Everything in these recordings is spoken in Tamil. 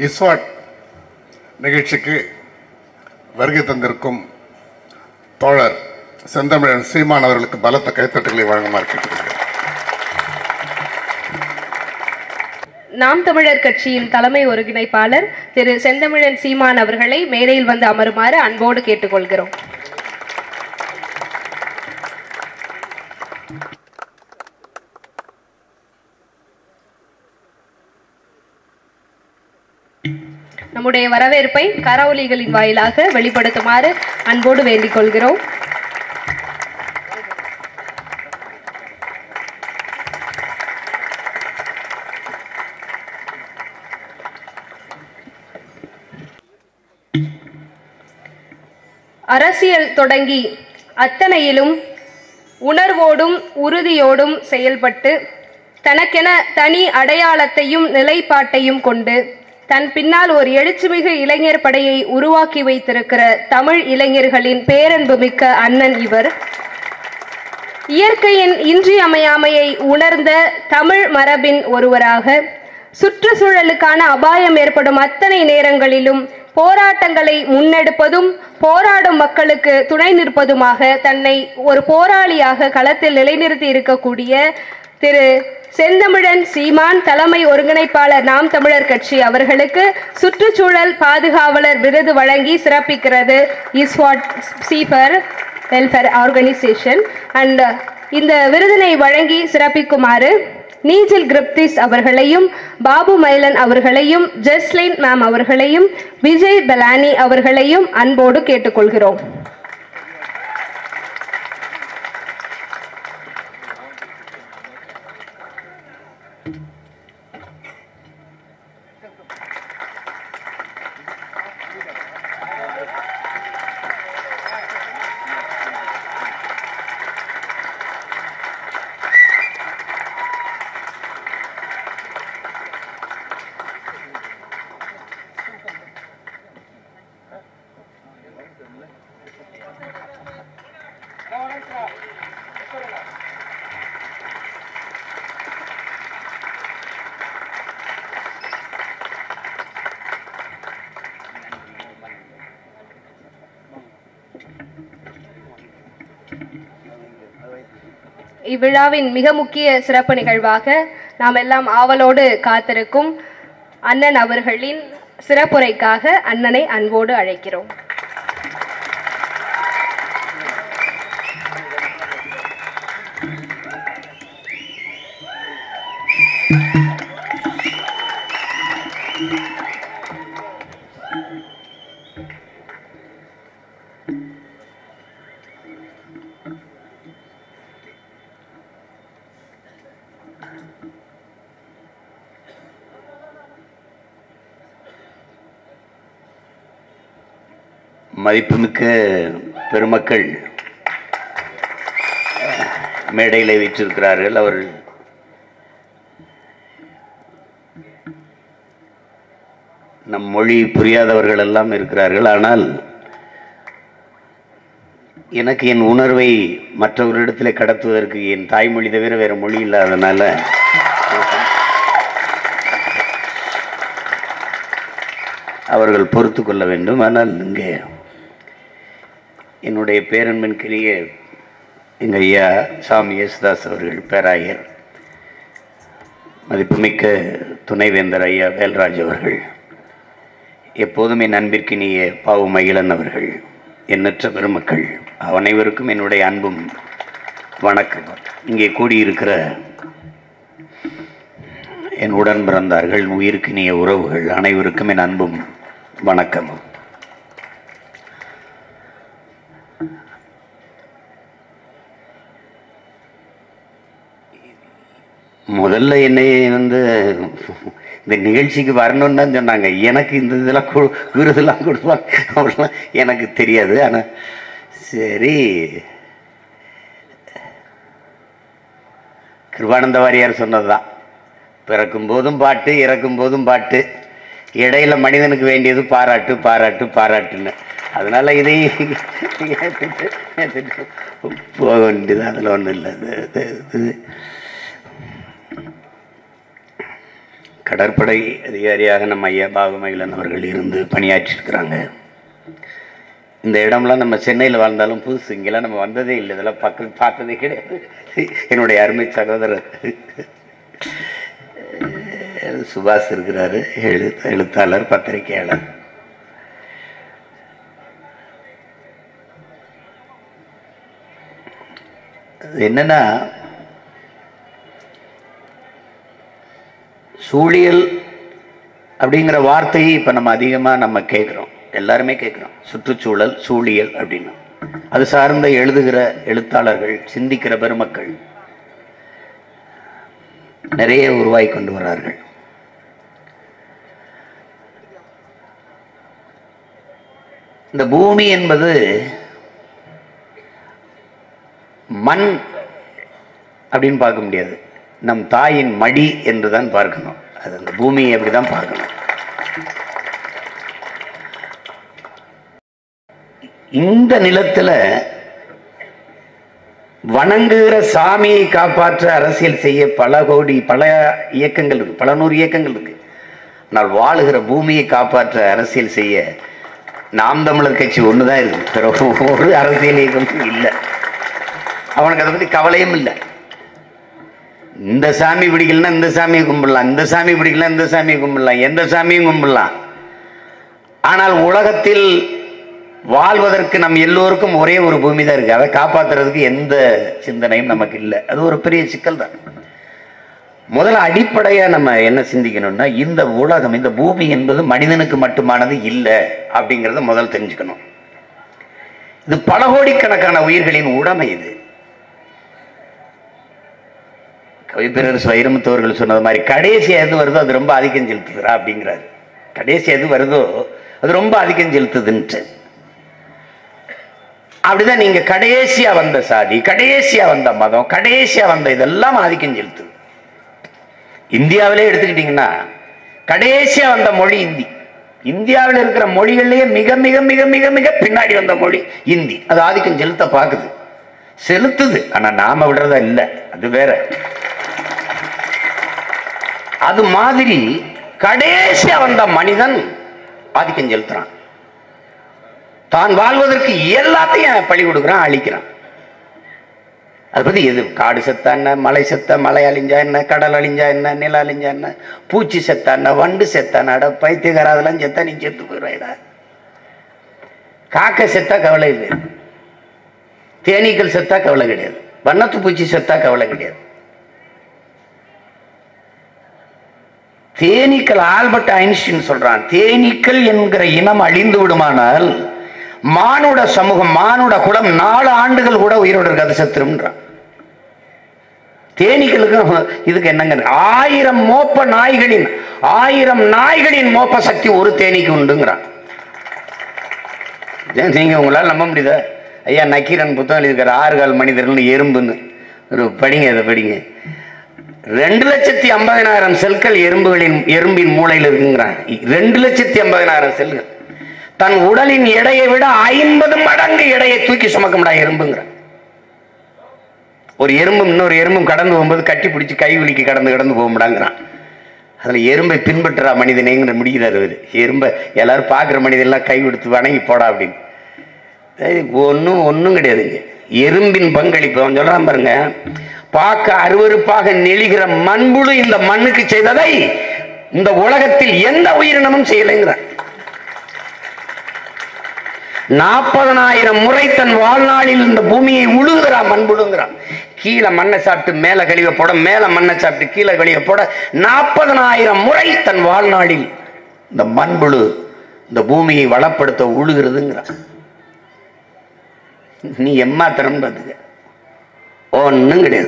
இஸ்வாட் நிகழ்ச்சிக்கு வருகை தந்திருக்கும் தோழர் செந்தமிழன் சீமான் அவர்களுக்கு பலத்த கைத்தட்டுகளை வழங்குமாறு கேட்டுக்கொள்கிறேன் நாம் தமிழர் கட்சியின் தலைமை ஒருங்கிணைப்பாளர் திரு செந்தமிழன் சீமான் அவர்களை மேடையில் வந்து அமருமாறு அன்போடு கேட்டுக்கொள்கிறோம் நம்முடைய வரவேற்பை கரவொலிகளின் வாயிலாக வெளிப்படுத்துமாறு அன்போடு வேண்டிக் கொள்கிறோம் அரசியல் தொடங்கி அத்தனையிலும் உணர்வோடும் உறுதியோடும் செயல்பட்டு தனக்கென தனி அடையாளத்தையும் நிலைப்பாட்டையும் கொண்டு தன் பின்னால் ஒரு எழுச்சிமிகு இளைஞர் படையை உருவாக்கி வைத்திருக்கிற தமிழ் இளைஞர்களின் பேரன்புமிக்க அண்ணன் இவர் இயற்கையின் இன்றியமையாமையை உணர்ந்த தமிழ் மரபின் ஒருவராக சுற்றுச்சூழலுக்கான அபாயம் ஏற்படும் அத்தனை நேரங்களிலும் போராட்டங்களை முன்னெடுப்பதும் போராடும் மக்களுக்கு துணை நிற்பதுமாக தன்னை ஒரு போராளியாக களத்தில் நிலைநிறுத்தி இருக்கக்கூடிய திரு செந்தமிழன் சீமான் தலைமை ஒருங்கிணைப்பாளர் நாம் தமிழர் கட்சி அவர்களுக்கு சுற்றுச்சூழல் பாதுகாவலர் விருது வழங்கி சிறப்பிக்கிறது இஸ்வாட் சீஃபர் வெல்ஃபேர் ஆர்கனைசேஷன் அண்ட் இந்த விருதினை வழங்கி சிறப்பிக்குமாறு நீஜில் கிரிப்திஸ் அவர்களையும் பாபு மைலன் அவர்களையும் ஜெஸ்லின் மேம் அவர்களையும் விஜய் பெலானி அவர்களையும் அன்போடு கேட்டுக்கொள்கிறோம் இவ்விழாவின் மிக முக்கிய சிறப்பு நிகழ்வாக நாம் எல்லாம் ஆவலோடு காத்திருக்கும் அண்ணன் அவர்களின் சிறப்புரைக்காக அண்ணனை அன்போடு அழைக்கிறோம் மதிப்புமிக்க பெருமக்கள் மேடையில் வீற்றிருக்கிறார்கள் அவர் நம் மொழி புரியாதவர்கள் எல்லாம் இருக்கிறார்கள் ஆனால் எனக்கு என் உணர்வை மற்றவர்களிடத்தில் கடத்துவதற்கு என் தாய்மொழி தவிர வேறு மொழி இல்லாதனால அவர்கள் பொறுத்து கொள்ள வேண்டும் ஆனால் இங்கே என்னுடைய பேரன்பின் கிளிய எங்கள் ஐயா சாமி யேசுதாஸ் அவர்கள் பேராயர் மதிப்புமிக்க துணைவேந்தர் ஐயா வேல்ராஜ் அவர்கள் எப்போதும் என் அன்பிற்கினிய பாவு மகிழன் அவர்கள் எண்ணற்ற பெருமக்கள் அனைவருக்கும் என்னுடைய அன்பும் வணக்கம் இங்கே கூடியிருக்கிற என் உடன் பிறந்தார்கள் உயிருக்கினிய உறவுகள் அனைவருக்கும் என் அன்பும் வணக்கமும் முதல்ல என்னை வந்து இந்த நிகழ்ச்சிக்கு வரணும்னு தான் சொன்னாங்க எனக்கு இந்த இதெல்லாம் கு விருதெல்லாம் கொடுப்பாங்க அப்படிலாம் எனக்கு தெரியாது ஆனால் சரி கிருபானந்த வாரியார் சொன்னதுதான் பிறக்கும் போதும் பாட்டு இறக்கும் போதும் பாட்டு இடையில மனிதனுக்கு வேண்டியது பாராட்டு பாராட்டு பாராட்டுன்னு அதனால இதையும் ஏத்துட்டு ஏத்துட்டு போக வேண்டியது அதில் ஒன்றும் இல்லை இது- இது- இது கடற்படை அதிகாரியாக நம்ம ஐயா பாகுமகிலன் அவர்கள் இருந்து பணியாற்றிருக்கிறாங்க இந்த இடம்லாம் நம்ம சென்னையில் வாழ்ந்தாலும் புதுசு இங்கெல்லாம் நம்ம வந்ததே இல்லை இதெல்லாம் பக்கம் பார்த்ததே கிடையாது என்னுடைய அருமை சகோதரர் சுபாஷ் இருக்கிறாரு எழு எழுத்தாளர் பத்திரிகையாளர் அது என்னன்னா சூழியல் அப்படிங்கிற வார்த்தையை இப்போ நம்ம அதிகமாக நம்ம கேட்குறோம் எல்லாருமே கேட்குறோம் சுற்றுச்சூழல் சூழியல் அப்படின்னு அது சார்ந்த எழுதுகிற எழுத்தாளர்கள் சிந்திக்கிற பெருமக்கள் நிறைய உருவாகி கொண்டு வரார்கள் இந்த பூமி என்பது மண் அப்படின்னு பார்க்க முடியாது நம் தாயின் மடி என்று தான் பார்க்கணும் அது அந்த பூமியை அப்படி தான் பார்க்கணும் இந்த நிலத்துல வணங்குகிற சாமியை காப்பாற்ற அரசியல் செய்ய பல கோடி பல இயக்கங்கள் இருக்கு பல நூறு இயக்கங்கள் இருக்கு ஆனால் வாழுகிற பூமியை காப்பாற்ற அரசியல் செய்ய நாம் தமிழர் கட்சி ஒன்று தான் இருக்கு பிற ஒரு அரசியல் இயக்கமும் இல்லை அவனுக்கு அதை பற்றி கவலையும் இல்லை இந்த சாமி பிடிக்கலன்னா இந்த சாமியை கும்பிடலாம் இந்த சாமி பிடிக்கலன்னா இந்த சாமியை கும்பிடலாம் எந்த சாமியும் கும்பிடலாம் ஆனால் உலகத்தில் வாழ்வதற்கு நம் எல்லோருக்கும் ஒரே ஒரு பூமி தான் இருக்கு அதை காப்பாத்துறதுக்கு எந்த சிந்தனையும் நமக்கு இல்லை அது ஒரு பெரிய சிக்கல் தான் முதல்ல அடிப்படையா நம்ம என்ன சிந்திக்கணும்னா இந்த உலகம் இந்த பூமி என்பது மனிதனுக்கு மட்டுமானது இல்லை அப்படிங்கிறத முதல் தெரிஞ்சுக்கணும் இது பல கோடிக்கணக்கான உயிர்களின் உடைமை இது கவிப்பேரரசு வைரமுத்தவர்கள் சொன்னது மாதிரி கடைசி எது வருதோ அது ரொம்ப ஆதிக்கம் செலுத்துதுரா அப்படிங்கிறாரு கடைசி எது வருதோ அது ரொம்ப ஆதிக்கம் செலுத்துதுன்ட்டு அப்படிதான் நீங்க கடைசியா வந்த சாதி கடைசியா வந்த மதம் கடைசியா வந்த இதெல்லாம் ஆதிக்கம் செலுத்துது இந்தியாவிலே எடுத்துக்கிட்டீங்கன்னா கடைசியா வந்த மொழி இந்தி இந்தியாவில் இருக்கிற மொழிகள்லயே மிக மிக மிக மிக மிக பின்னாடி வந்த மொழி இந்தி அது ஆதிக்கம் செலுத்த பார்க்குது செலுத்துது ஆனா நாம விடுறதா இல்லை அது வேற அது மாதிரி கடைசியா வந்த மனிதன் ஆதிக்கம் செலுத்துறான் தான் வாழ்வதற்கு எல்லாத்தையும் பழி கொடுக்குறான் அழிக்கிறான் அதை பத்தி எது காடு செத்தா என்ன மலை செத்த மலை அழிஞ்சா என்ன கடல் அழிஞ்சா என்ன நில அழிஞ்சா என்ன பூச்சி செத்தா என்ன வண்டு செத்தா நட பைத்தியக்கார அதெல்லாம் செத்தா நீ செத்து போயிடுவாடா காக்கை செத்தா கவலை இல்லை தேனீக்கள் செத்தா கவலை கிடையாது வண்ணத்து பூச்சி செத்தா கவலை கிடையாது தேனீக்கள் ஆல்பர்ட் ஐன்ஸ்டீன் சொல்றான் தேனீக்கள் என்கிற இனம் அழிந்து விடுமானால் மானுட சமூகம் மானுட குலம் நாலு ஆண்டுகள் கூட உயிரோடு இருக்காது செத்துரும்ன்றான் தேனீக்களுக்கு இதுக்கு என்னங்க ஆயிரம் மோப்ப நாய்களின் ஆயிரம் நாய்களின் மோப்ப சக்தி ஒரு தேனீக்கு உண்டுங்கிறான் ஏன் நீங்க உங்களால் நம்ப முடியுதா ஐயா நக்கீரன் புத்தகம் எழுதியிருக்காரு ஆறு கால் மனிதர்கள் எறும்புன்னு ஒரு படிங்க அதை படிங்க ரெண்டு லட்சத்தி ஐம்பதினாயிரம் செல்கள் எறும்புகளின் எறும்பின் மூளையில் இருக்குங்கிறான் ரெண்டு லட்சத்தி ஐம்பதினாயிரம் செல்கள் தன் உடலின் எடையை விட ஐம்பது மடங்கு எடையை தூக்கி சுமக்க முடியாது எறும்புங்கிறான் ஒரு எறும்பும் இன்னொரு எறும்பும் கடந்து போகும்போது கட்டி பிடிச்சி கை வலிக்கு கடந்து கடந்து போக முடியாங்கிறான் அதுல எறும்பை பின்பற்றுறா மனிதனேங்கிற முடிகிறார் அவரு எறும்பை எல்லாரும் பார்க்குற மனிதெல்லாம் கை கொடுத்து வணங்கி போடா அப்படின்னு ஒன்றும் ஒன்றும் கிடையாதுங்க எறும்பின் பங்களிப்பு அவன் சொல்றான் பாருங்க பார்க்க அருவருப்பாக நெளிகிற மண்புழு இந்த மண்ணுக்கு செய்ததை இந்த உலகத்தில் எந்த உயிரினமும் செய்யலைங்கிறான் நாற்பதனாயிரம் முறை தன் வாழ்நாளில் இந்த பூமியை உழுகுறான் மண்புழுங்கிறான் கீழே மண்ணை சாப்பிட்டு மேலே கழிவ போட மேலே மண்ணை சாப்பிட்டு கீழே கழிவ போட நாற்பதனாயிரம் முறை தன் வாழ்நாளில் இந்த மண்புழு இந்த பூமியை வளப்படுத்த உழுகிறதுங்கிறான் நீ எம்மாத்திரம் பார்த்துக்க ஒன்றும் கிடையாது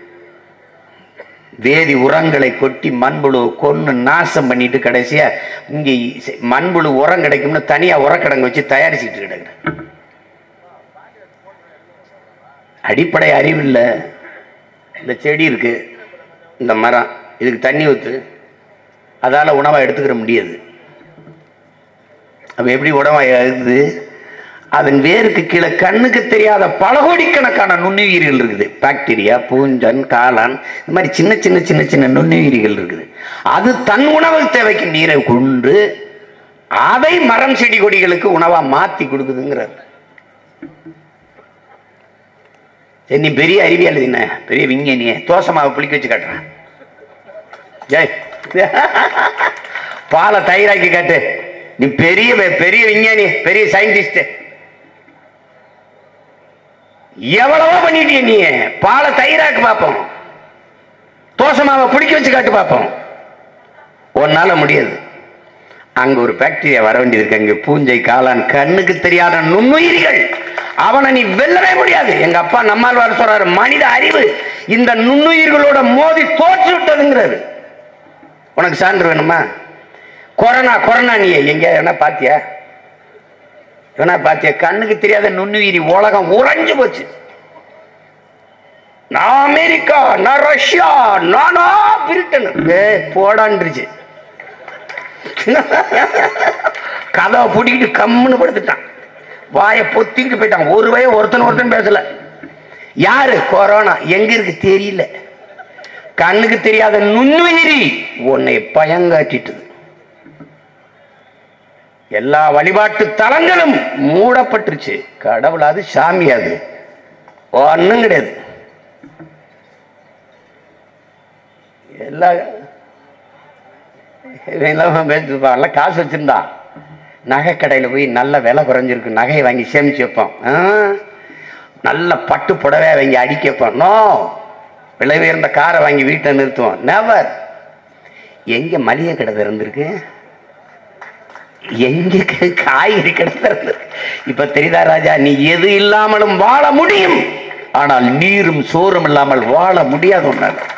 வேதி உரங்களை கொட்டி மண்புழு கொன்று நாசம் பண்ணிட்டு கடைசியா இங்க மண்புழு உரம் கிடைக்கும்னு தனியா உரக்கிடங்கு வச்சு தயாரிச்சுட்டு கிடக்குறேன் அடிப்படை அறிவு இல்லை இந்த செடி இருக்கு இந்த மரம் இதுக்கு தண்ணி ஊத்து அதால உணவை எடுத்துக்கிற முடியாது அப்ப எப்படி உணவை இருக்குது அதன் வேருக்கு கீழே கண்ணுக்கு தெரியாத பல கோடிக்கணக்கான நுண்ணுயிரிகள் இருக்குது பாக்டீரியா பூஞ்சன் காளான் இந்த மாதிரி சின்ன சின்ன சின்ன சின்ன நுண்ணுயிரிகள் இருக்குது அது தன் உணவு தேவைக்கு நீரை கொண்டு அதை மரம் செடி கொடிகளுக்கு உணவா மாத்தி கொடுக்குதுங்கிறார் சரி நீ பெரிய அறிவியல் என்ன பெரிய விஞ்ஞானிய தோசை மாவை புளிக்க வச்சு காட்டுறேன் ஜெய் பாலை தயிராக்கி காட்டு நீ பெரிய பெரிய விஞ்ஞானி பெரிய சயின்டிஸ்ட் எவ்வளவோ பண்ணிட்டிய நீ பாலை தயிராக்கு பார்ப்போம் தோசை மாவை பிடிக்க வச்சு காட்டு பார்ப்போம் உன்னால முடியாது அங்க ஒரு பாக்டீரியா வர வேண்டியது இருக்கு அங்க பூஞ்சை காளான் கண்ணுக்கு தெரியாத நுண்ணுயிரிகள் அவனை நீ வெல்லவே முடியாது எங்க அப்பா நம்மாழ்வார் சொல்றாரு மனித அறிவு இந்த நுண்ணுயிர்களோட மோதி தோற்று விட்டதுங்கிறாரு உனக்கு சான்று வேணுமா கொரோனா கொரோனா நீ எங்க என்ன பாத்தியா என்ன பாத்தியா கண்ணுக்கு தெரியாத நுண்ணுயிரி உலகம் உறைஞ்சு போச்சு நான் அமெரிக்கா நான் ரஷ்யா நானா பிரிட்டன் ஏ போடான்ருச்சு கதவை பூட்டிக்கிட்டு கம்முன்னு படுத்துட்டான் வாயை பொத்திக்கிட்டு போயிட்டான் ஒரு வய ஒருத்தன் ஒருத்தன் பேசல யாரு கொரோனா எங்க இருக்கு தெரியல கண்ணுக்கு தெரியாத நுண்ணுயிரி உன்னை பயங்காட்டிட்டது எல்லா வழிபாட்டு தலங்களும் மூடப்பட்டுருச்சு கடவுள் அது சாமி அது ஒன்றும் கிடையாது எல்லா இவன் பேசிருப்பான் எல்லாம் காசு வச்சிருந்தான் நகை கடையில் போய் நல்ல விலை குறைஞ்சிருக்கு நகையை வாங்கி சேமிச்சு வைப்போம் ஆ, நல்ல பட்டு புடவை வாங்கி அடிக்க வைப்போம் நோ விலை உயர்ந்த காரை வாங்கி வீட்டில் நிறுத்துவோம் நெவர் எங்க மளிகை கடை திறந்திருக்கு எங்க க- காய்கறி கடை திறந்திருக்கு இப்ப தெரியுதா ராஜா நீ எது இல்லாமலும் வாழ முடியும் ஆனால் நீரும் சோறும் இல்லாமல் வாழ முடியாது உன்னால